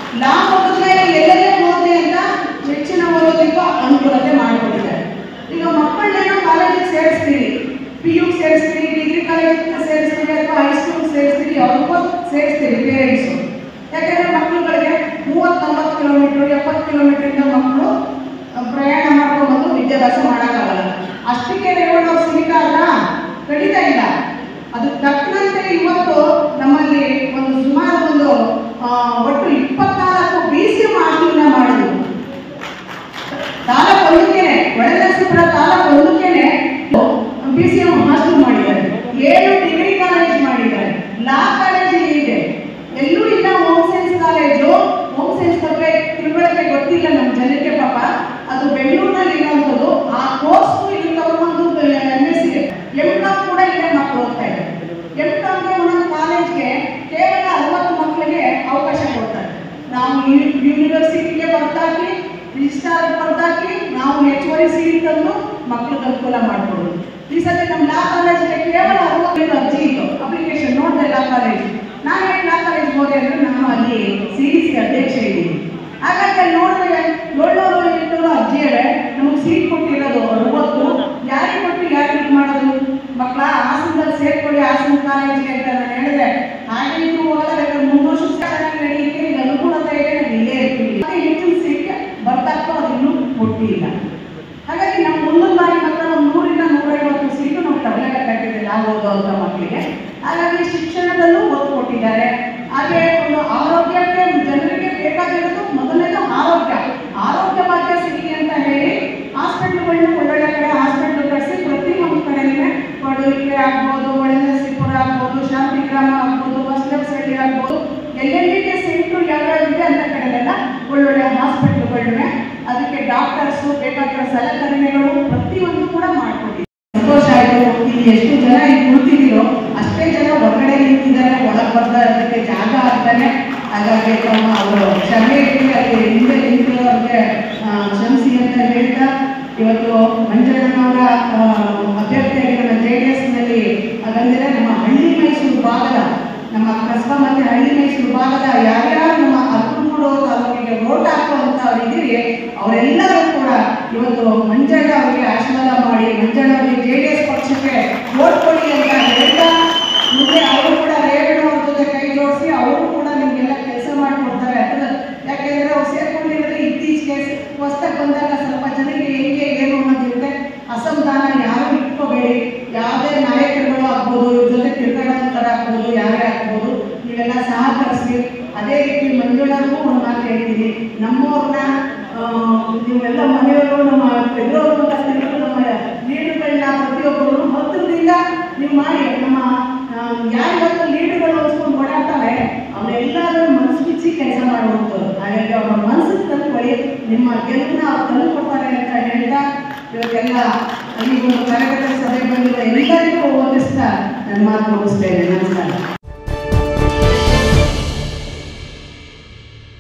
ಲಾ ಮುಗಿದ್ಮೇಲೆ ಎಲ್ಲೆಲ್ಲೇ ಓದಿ ಅಂತ ಹೆಚ್ಚಿನ ಓದೋದಕ್ಕೂ ಅನುಕೂಲತೆ ಮಾಡಿಕೊಟ್ಟಿದ್ದಾರೆ ಈಗ ಮಕ್ಕಳನ್ನೇನೋ ಕಾಲೇಜಿಗೆ ಸೇರಿಸ್ತೀವಿ ಪಿ ಯು ಸೇರಿಸ್ತೀವಿ ಡಿಗ್ರಿ ಕಾಲೇಜಿಗೆ ಸೇರಿಸ್ತೀವಿ ಅಥವಾ ಹೈಸ್ಕೂಲ್ ಸೇರಿಸ್ತೀವಿ ಅವ್ರಿಗೂ ಸೇರಿಸ್ತೀವಿ ಪೇರೆಂಟ್ಸು ಯಾಕಂದ್ರೆ ಮಕ್ಕಳುಗಳಿಗೆ ಮೂವತ್ತು ನಲ್ವತ್ತು ಕಿಲೋಮೀಟ್ರ್ ಎಪ್ಪತ್ತು ಕಿಲೋಮೀಟ್ರಿಂದ ಮಕ್ಕಳು ಪ್ರಯಾಣ ಮಾಡ್ಕೊಂಡು ವಿದ್ಯಾಭ್ಯಾಸ ಮಾಡೋಕ್ಕಾಗಲ್ಲ ಅಷ್ಟಕ್ಕೆ ರೇವಣ್ಣ ಅವ್ರು ಸೀಮಿತ ಅಲ್ಲ ಖಂಡಿತ ಇಲ್ಲ ಅದು ತಕ್ಕಂತೆ ಇವತ್ತು ನಮ್ಮಲ್ಲಿ ಒಂದು ಸುಮಾರು ಒಂದು ಆ, ಒಟ್ಟು ಇಪ್ಪತ್ನಾಲ್ಕು ಬಿ ಸಿ ಮಾಸ್ಟರ್ನ ಮಾಡಿದ್ರು ತಾಲೂಕು ಒಂದಕ್ಕೇನೆ ಒಳನರಸೀಪುರ ತಾಲೂಕು ಒಂದಕ್ಕೇನೆ ಬಿ ಸಿ ಎಂ ಹಾಸ್ಟೆಲ್ ಮಾಡಿದ್ದಾರೆ ಏಳು ಡಿಗ್ರಿ ಕಾಲೇಜ್ ಮಾಡಿದ್ದಾರೆ ಲಾ ಕಾಲೇಜ್ ಇದೆ ಎಲ್ಲೂ ಇಲ್ಲ home science college home science ಬಗ್ಗೆ ತಿಳುವಳಿಕೆ ಗೊತ್ತಿಲ್ಲ ನಮ್ಮ ಜನಕ್ಕೆ ಪಾಪ ಅದು ಬೆಂಗಳೂರಿನಲ್ಲಿ ಇರುವಂಥದ್ದು ಆ ಕೋರ್ಸ್ ಇಲ್ಲಿ ತಗೊಂಡು M S C M com ಕೂಡ ಇಲ್ಲೇ ಮಕ್ಕಳು ಓದ್ತಾ ಇದ್ದಾರೆ ಎಂ ಕಾಮ್ಗೆ ಒಂದೊಂದು ಕಾಲೇಜ್ಗೆ ಕೇವಲ ಅರವತ್ತು ಮಕ್ಕಳಿಗೆ ಅವಕಾಶ ಕೊಡ್ತಾರೆ ನಾವು ಯೂನಿವರ್ಸಿಟಿಗೆ ಬರ್ತಾಕಿ ರಿಜಿಸ್ಟ್ರಾರ್ ಬರ್ತಾಕಿ ನಾವು ಹೆಚ್ಚುವರಿ ಸೀಟ್ ತಂದು ಮಕ್ಕಳಿಗೆ ಅನುಕೂಲ ಮಾಡ್ಕೊಡೋದು ಈ ಸತಿ ನಮ್ಮ ಲಾ ಕಾಲೇಜ್ಗೆ ಕೇವಲ ಅರವತ್ತೈದು ಅರ್ಜಿ ಇತ್ತು ಅಪ್ಲಿಕೇಶನ್ ನೋಡಿದೆ ಲಾ ಕಾಲೇಜ್ ನಾನು ಹೇಗೆ ಲಾ ಕಾಲೇಜ್ ಹೋದೆ ಅಂದ್ರೆ ನಾನು ಅಲ್ಲಿ ಸಿ ಡಿ ಸಿ ಅಧ್ಯಕ್ಷ ಇದ್ದೀನಿ ಹಾಗಾಗಿ ಅಲ್ಲಿ ನೋಡಿದ್ರೆ ಏಳ್ನೂರು ಎಂಟುನೂರು ಅರ್ಜಿ ಇವೆ ನಮಗೆ ಸೀಟ್ ಕೊಟ್ಟಿರೋದು ಅರವತ್ತು ಯಾರಿಗೆ ಕೊಟ್ಟು ಯಾರಿಗೆ ಇದು ಮಾಡೋದು ಮಕ್ಕಳ ಹಾಸನದಲ್ಲಿ ಸೇರ್ಕೊಳ್ಳಿ ಹಾಸನ ಕಾಲೇಜಿಗೆ ಅಂತ ನಾನು ಹೇಳಿದೆ ಹಾಗೆ ಇದು ಹೋಗಲ್ಲ ಬೇಕಾದ್ರೆ ಮೂರು ವರ್ಷ ಚೆನ್ನಾಗಿ ನಡೆಯುತ್ತೆ ಈಗ ಅನುಕೂಲತೆ ಇದೆ ನಾವು ಇಲ್ಲೇ ಇರ್ತೀವಿ ಮತ್ತೆ ಹೆಚ್ಚಿನ ಸೀಟ್ ಬರ್ತಾಕೋ ಅದು ಇನ್ನೂ ಕೊಟ್ಟಿಲ್ಲ ಹಾಗಾಗಿ ನಮ್ಮ ಮುಂದಿನ ಬಾರಿ ಮಾತ್ರ ಒಂದು ನೂರಿಂದ ನೂರೈವತ್ತು ಸೀಟು ನಾವು ತಗೊಳ್ಳಬೇಕಾಗಿದೆ ನಾವು ಓದುವಂಥ ಮಕ್ಕಳಿಗೆ ಹಾಗಾಗಿ ಶಿಕ್ಷಣದಲ್ಲೂ ಒತ್ತು ಕೊಟ್ಟಿದ್ದಾರೆ ಹಾಗೆ ಒಂದು ಆರೋಗ್ಯಕ್ಕೆ ಜನರಿಗೆ ಬೇಕಾಗಿರೋದು ಮೊದಲನೇದು ಆರೋಗ್ಯ ಆರೋಗ್ಯ ಭಾಗ್ಯ ಸಿಗಲಿ ಅಂತ ಹೇಳಿ ಹಾಸ್ಪಿಟ್ಲ್ಗಳನ್ನ ಒಳ್ಳೊಳ್ಳೆ ಕಡೆ ಹಾಸ್ಪಿಟ್ಲ್ ಕಳಿಸಿ ಪ್ರತಿಯೊಂದು ಕಡೆಗೆ ಪಡುವಿಕೆ ಆಗ್ಬೋದು ಒಳನರಸೀಪುರ ಆಗ್ಬೋದು ಶಾಂತಿಗ್ರಾಮ ಆಗ್ಬೋದು ಹೊಸಲಸಳ್ಳಿ ಆಗ್ಬೋದು ಎಲ್ಲೆಲ್ಲಿಗೆ ಸೆಂಟ್ರು ಯಾವ್ಯಾವಿದೆ ಅಂತ ಕಡೆಲೆಲ್ಲ ಒಳ್ಳೊಳ್ಳೆ ಹಾಸ್ಪಿಟ್ಲ್ಗಳಿವೆ ಅದಕ್ಕೆ ಡಾಕ್ಟರ್ಸು ಬೇಕಾಗಿರೋ ಸಲಕರಣೆಗಳು ಪ್ರತಿಯೊಂದು ಕೂಡ ಮಾಡಿಕೊಟ್ಟಿದ್ದಾರೆ ಸಂತೋಷ ಆಯಿತು ಇಲ್ಲಿ ಎಷ್ಟು ಜನ ಇಲ್ಲಿ ಕುಳಿತಿದ್ದೀರೋ ಅಷ್ಟೇ ಜನ ಹೊರಗಡೆ ನಿಂತಿದ್ದಾರೆ ಒಳಗೆ ಬರ್ತಾ ಇರೋದಕ್ಕೆ ಜಾಗ ಆಗ್ತಾನೆ ಹಾಗಾಗಿ ತಮ್ಮ ಅವರು ಕ್ಷಮೆ ಇರಲಿ ಅಲ್ಲಿ ಹಿಂದೆ ನಿಂತಿರೋರಿಗೆ ಆ, ಕ್ಷಮಿಸಿ ಅಂತ ಹೇಳ್ತಾ ಇವತ್ತು ಮಂಜಣ್ಣನವರ ಆ, ಅಭ್ಯರ್ಥಿಯಾಗಿ ನಮ್ಮ ಜೆ ಡಿ ಎಸ್ನಲ್ಲಿ ಬಂದರೆ ನಮ್ಮ ಹಳ್ಳಿ ಮೈಸೂರು ಭಾಗದ ನಮ್ಮ ಕಸಬಾ ಮತ್ತು ಹಳ್ಳಿ ಮೈಸೂರು ಭಾಗದ ಯಾರ್ಯಾರು ನಮ್ಮ ಅಕ್ಕಮೂರು ತಾಲೂಕಿಗೆ ವೋಟ್ ಹಾಕುವಂಥವ್ರು ಇದ್ದೀರಿ ಅವರೆಲ್ಲರೂ ಕೂಡ ಇವತ್ತು ಮಂಜಣ್ಣ ಅವರಿಗೆ ಆಶೀರ್ವಾದ ಮಾಡಿ ಮಂಜಣ್ಣ ಅವರಿಗೆ ಜೆ ಡಿ ಎಸ್ ಪಕ್ಷಕ್ಕೆ ವೋಟ್ ಕೊಡಿ ಅಂತ ಹೇಳ್ತಾ ಮುಂದೆ ಅವರು ಕೂಡ ರೇವಣ್ಣ ಅವ್ರ ಜೊತೆ ಕೈ ಜೋಡಿಸಿ ಅವರು ಕೂಡ ನಿಮಗೆಲ್ಲ ಕೆಲಸ ಮಾಡಿಕೊಡ್ತಾರೆ ಯಾಕಂದ್ರೆ ಯಾಕೆಂದ್ರೆ ಅವ್ರು ಸೇರ್ಕೊಂಡಿರೋದ್ರೆ ಇತ್ತೀಚೆಗೆ ಹೊಸ್ದಾಗಿ ಬಂದಾಗ ಸ್ವಲ್ಪ ಜನರಿಗೆ ಹೆಂಗೆ ಏನು ಅನ್ನೋದಿರುತ್ತೆ ಅಸಮಾಧಾನ ಯಾರು ಇಟ್ಕೋಬೇಡಿ ಯಾವುದೇ ನಾಯಕರುಗಳು ಆಗ್ಬೋದು ಇವ್ರ ಜೊತೆ ತಿರ್ಗಾಡೋಂಥರ ಆಗ್ಬೋದು ಯಾರೇ ಆಗ್ಬೋದು ನೀವೆಲ್ಲ ಸಹಕರಿಸಿ ಅದೇ ರೀತಿ ಮಂಜುಳರಿಗೂ ಒಂದು ಮಾತು ಹೇಳ್ತೀನಿ ನಮ್ಮವ್ರನ್ನ ಆ, ನೀವೆಲ್ಲ ಮನೆಯವರು ನಮ್ಮ ಎದುರವರು ಅಂತ ತಿಳಿದು ನಮ್ಮ ಲೀಡರ್ಗಳನ್ನ ಪ್ರತಿಯೊಬ್ಬರು ಹತ್ತಿರದಿಂದ ನೀವು ಮಾಡಿ ನಮ್ಮ ಯಾರಿವತ್ತು ಲೀಡರ್ಗಳು ಹೊಚ್ಕೊಂಡು ಓಡಾಡ್ತಾರೆ ಅವರೆಲ್ಲರೂ ಮನಸ್ಸು ಬಿಚ್ಚಿ ಕೆಲಸ ಮಾಡುವಂಥದ್ದು ಹಾಗಾಗಿ ಅವರ ಮನಸ್ಸಿಗೆ ತಂದುಕೊಳ್ಳಿ ನಿಮ್ಮ ಗೆಲುವನ್ನ ಅವ್ರು ತಂದು ಕೊಡ್ತಾರೆ ಅಂತ ಹೇಳ್ತಾ ಇವತ್ತೆಲ್ಲ ಈ ಒಂದು ಕಾರ್ಯಕರ್ತರ ಸಭೆ ಬಂದಿರೋ ಎಲ್ಲರಿಗೂ ಓದಿಸ್ತಾ ನನ್ನ ಮಾತು ಮುಗಿಸ್ತೇನೆ ನಮಸ್ಕಾರ